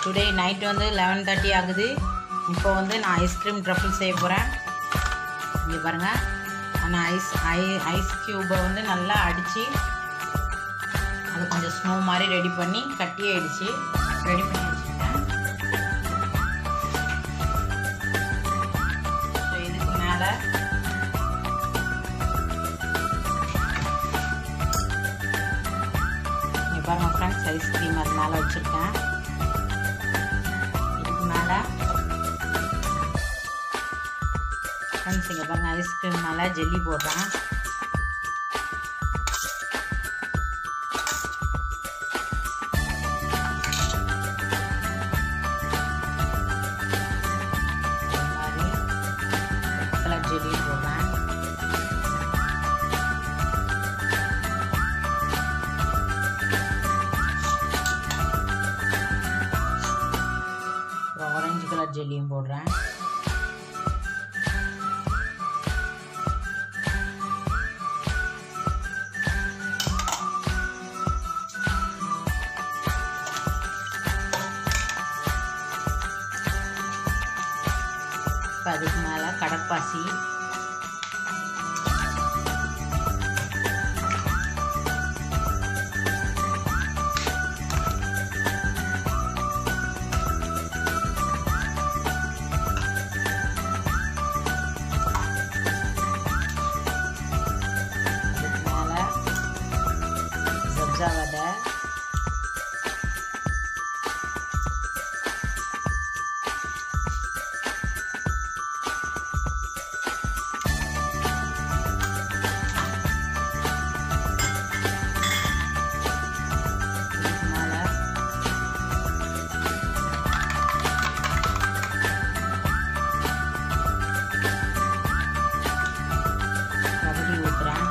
today night வந்து eleven thirty ஆகுது இப்போ வந்து நான் ஐஸ்கிரீம் ட்ரஃபிள் செய்ய போகிறேன் இங்கே பாருங்கள் நான் ஐஸ் ஐ ஐஸ் க்யூப்பை வந்து நல்லா அடித்து அது கொஞ்சம் ஸ்னோ மாதிரி ரெடி பண்ணி கட்டி ஆயிடுச்சு ரெடி பண்ணி வச்சுருக்கேன் ஸோ இதுக்கு மேலே இங்கே பாருங்கள் ஃப்ரெண்ட்ஸ் ஐஸ்கிரீம் அது மேலே வச்சுருக்கேன் இதுக்கு மேலே ஃப்ரெண்ட்ஸ் இங்கே பாருங்கள் ஐஸ்கிரீம் மேலே ஜெல்லி போடுறேன் கலர் ஜெல்லி போடுறேன் ஆரஞ்சு கலர் ஜெல்லியும் போடுறேன் இப்போ அதுக்கு மேலே கடற்பாசி அதுக்கு மேலே சப்ஜா வடை இதுக்கு மேலே ரபடி ஊற்றுறேன்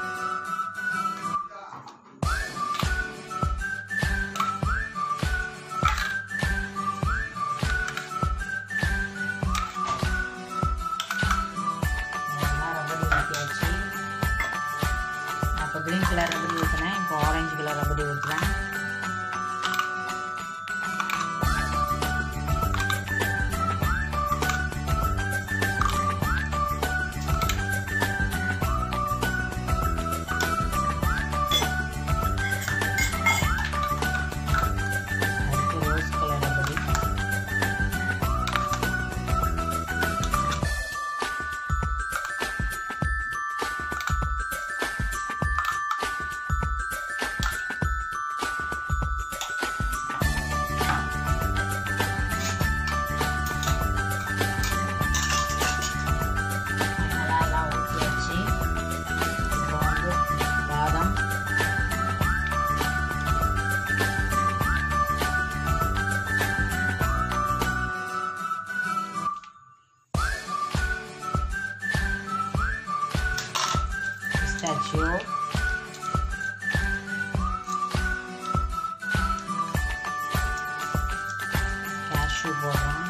நல்லா ரபடி ஊற்றியாச்சு அப்போ க்ரீன் கலர் ரபடி ஊற்றினேன் இப்போ ஆரஞ்சு கலர் ரபடி ஊற்றுறேன் அடுத்து ரோஸ் கலர் ரபடி நல்லா எல்லாம் ஊற்றியாச்சு இப்போ வந்து பாதாம் pistachio cashew போடுறேன்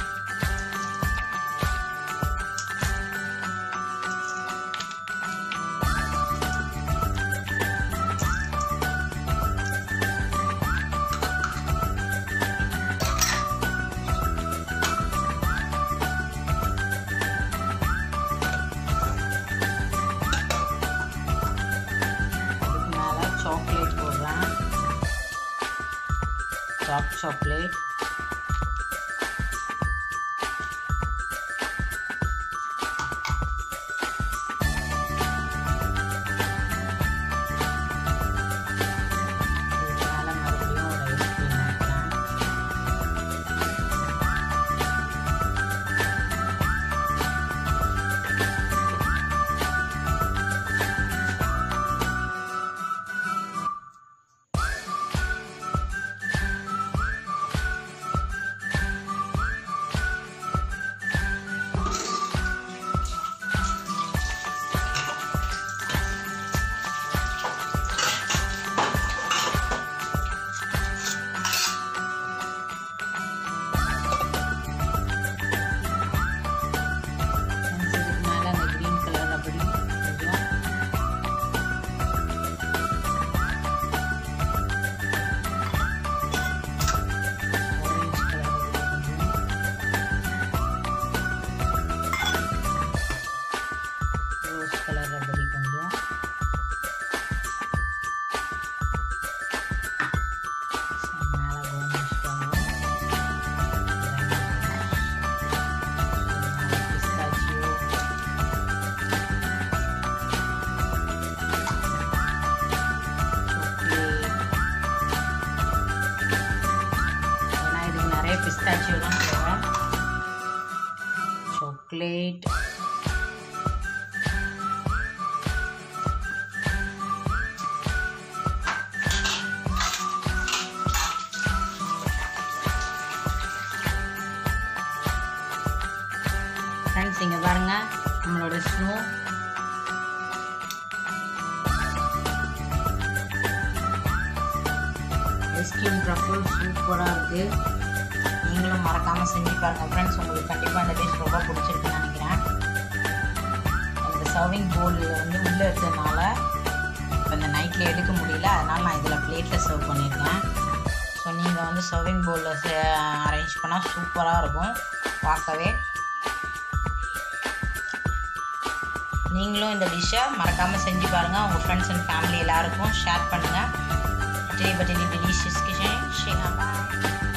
அதுக்கு மேலே சாக்லேட் போடுறேன் டார்க் சாக்லேட் இதுக்கு மேலே மறுபடியும் ஒரு ஐஸ்கிரீம் வைக்கிறேன் பிஸ்டாச்சியோ தான் ஃப்ளேவர் சாக்லேட் ஃப்ரெண்ட்ஸ் இங்கே பாருங்க நம்மளோட ஸ்னோ ஐஸ்கிரீம் ட்ரஃபிள் சூப்பராக இருக்குது நீங்களும் மறக்காமல் செஞ்சு பாருங்கள் ஃப்ரெண்ட்ஸ் உங்களுக்கு கண்டிப்பாக இந்த டிஷ் ரொம்ப பிடிச்சிருக்குன்னு நினைக்கிறேன் எனக்கு சர்விங் போல் வந்து உள்ளே இருக்கிறதுனால இப்போ இந்த நைட்டில் எடுக்க முடியல அதனால் நான் இதில் பிளேட்டில் சர்வ் பண்ணியிருக்கேன் ஸோ நீங்கள் வந்து சர்விங் பவுலில் அரேஞ்ச் பண்ணால் சூப்பராக இருக்கும் பார்க்கவே நீங்களும் இந்த டிஷ்ஷை மறக்காமல் செஞ்சு பாருங்கள் உங்கள் ஃப்ரெண்ட்ஸ் அண்ட் ஃபேமிலி எல்லாருக்கும் ஷேர் பண்ணுங்கள் டெலிபர் டெலி டெலிஷியஸ் கிச்சன் ஷேர் பாய்